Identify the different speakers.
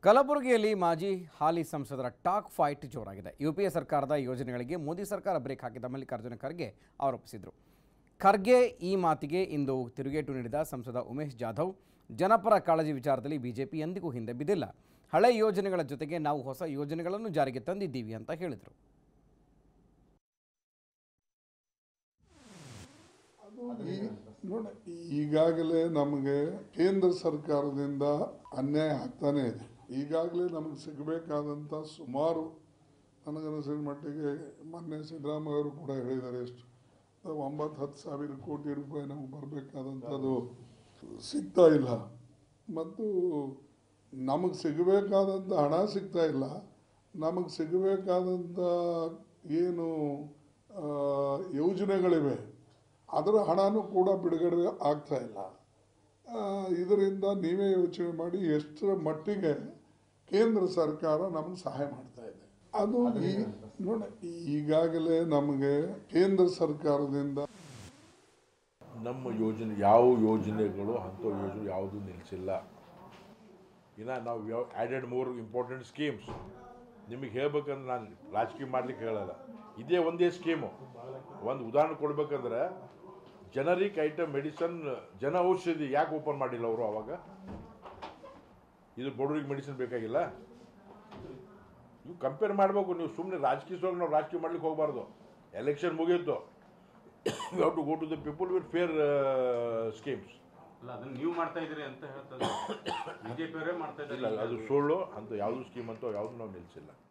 Speaker 1: ಕಲಬುರಗಿಯಲ್ಲಿ ಮಾಜಿ ಹಾಲಿ ಸಂಸದರ ಟಾಕ್ ಫೈಟ್ ಜೋರಾಗಿದೆ ಯುಪಿಎ ಸರ್ಕಾರದ ಯೋಜನೆಗಳಿಗೆ ಮೋದಿ ಸರ್ಕಾರ ಬ್ರೇಕ್ ಹಾಕಿದ ಮಲ್ಲಿಕಾರ್ಜುನ ಖರ್ಗೆ ಆರೋಪಿಸಿದರು ಖರ್ಗೆ ಈ ಮಾತಿಗೆ ಇಂದು ತಿರುಗೇಟು ನೀಡಿದ ಸಂಸದ ಉಮೇಶ್ ಜಾಧವ್ ಜನಪರ ಕಾಳಜಿ ವಿಚಾರದಲ್ಲಿ ಬಿಜೆಪಿ ಎಂದಿಗೂ ಹಿಂದೆ ಬಿದ್ದಿಲ್ಲ ಹಳೆ ಯೋಜನೆಗಳ ಜೊತೆಗೆ ನಾವು ಹೊಸ ಯೋಜನೆಗಳನ್ನು ಜಾರಿಗೆ ತಂದಿದ್ದೀವಿ ಅಂತ ಹೇಳಿದರು
Speaker 2: ಈ- ನೋಡಿ ಈಗಾಗಲೇ ನಮಗೆ ಕೇಂದ್ರ ಸರ್ಕಾರದಿಂದ ಅನ್ಯಾಯ ಆಗ್ತಾನೆ ಇದೆ ಈಗಾಗಲೇ ನಮಗೆ ಸಿಗಬೇಕಾದಂಥ ಸುಮಾರು ನನಗನ್ನಿಸಿದ ಮಟ್ಟಿಗೆ ಮೊನ್ನೆ ಸಿದ್ದರಾಮಯ್ಯ ಅವರು ಕೂಡ ಹೇಳಿದ್ದಾರೆ ಎಷ್ಟು ಒಂಬತ್ತು ಹತ್ತು ಸಾವಿರ ಕೋಟಿ ರೂಪಾಯಿ ನಮಗೆ ಬರಬೇಕಾದಂಥದ್ದು ಸಿಗ್ತಾ ಇಲ್ಲ ಮತ್ತು ನಮಗೆ ಸಿಗಬೇಕಾದಂಥ ಹಣ ಸಿಗ್ತಾ ಇಲ್ಲ ನಮಗೆ ಸಿಗಬೇಕಾದಂಥ ಏನು ಆ, ಯೋಜನೆಗಳಿವೆ ಅದರ ಹಣನೂ ಕೂಡ ಬಿಡುಗಡೆ ಆಗ್ತಾ ಇಲ್ಲ ಆ, ಇದರಿಂದ ನೀವೇ ಯೋಚನೆ ಮಾಡಿ ಎಷ್ಟರ ಮಟ್ಟಿಗೆ ಕೇಂದ್ರ ಸರ್ಕಾರ ನಮಗೆ ಸಹಾಯ ಮಾಡ್ತಾ ಇದೆ ಅದು ಈ ನೋಡಿ ಈಗಾಗಲೇ ನಮಗೆ ಕೇಂದ್ರ ಸರ್ಕಾರದಿಂದ
Speaker 3: ನಮ್ಮ ಯೋಜನೆ ಯಾವ ಯೋಜನೆಗಳು ಅಂಥ ಯೋಜನೆ ಯಾವುದೂ ನಿಲ್ಲಿಸಿಲ್ಲ ಇನ್ನು ನಾವು ಯಾವ ಆ್ಯಡೆಡ್ ಮೋರ್ ಇಂಪಾರ್ಟೆಂಟ್ ಸ್ಕೀಮ್ಸ್ ನಿಮಗೆ ಹೇಳ್ಬೇಕಂದ್ರೆ ನಾನು ರಾಜಕೀಯ ಮಾಡ್ಲಿಕ್ಕೆ ಹೇಳಲ್ಲ ಇದೇ ಒಂದೇ ಸ್ಕೀಮು ಒಂದು ಉದಾಹರಣೆ ಕೊಡ್ಬೇಕಂದ್ರೆ ಜನರಿಕ್ ಐಟಮ್ ಮೆಡಿಸನ್ ಜನ ಔಷಧಿ ಯಾಕೆ ಓಪನ್ ಮಾಡಿಲ್ಲ ಅವರು ಅವಾಗ ಇದು ಬಡವರಿಗೆ ಮೆಡಿಸಿನ್ ಬೇಕಾಗಿಲ್ಲ ನೀವು ಕಂಪೇರ್ ಮಾಡಬೇಕು ನೀವು ಸುಮ್ಮನೆ ರಾಜಕೀಯವಾಗಿ ನಾವು ರಾಜಕೀಯ ಮಾಡ್ಲಿಕ್ಕೆ ಹೋಗಬಾರ್ದು ಎಲೆಕ್ಷನ್ ಮುಗಿಯಿತು you have to go to the people with fair schemes
Speaker 4: ಅಲ್ಲ ಅದನ್ನ ನೀವು ಮಾಡ್ತಾ ಇದ್ದೀರಿ ಅಂತ ಹೇಳ್ತಾರೆ ಬಿಜೆಪಿ ಅವರೇ ಮಾಡ್ತಾ
Speaker 3: ಇಲ್ಲ
Speaker 4: ಇದ್ದಾರೆ
Speaker 3: ಅದು ಸುಳ್ಳು ಅಂತ ಯಾವುದು ಸ್ಕೀಮ್ ಅಂತ ಯಾವುದು ನಾವು ನಿಲ್ಲಿಸಿಲ್ಲ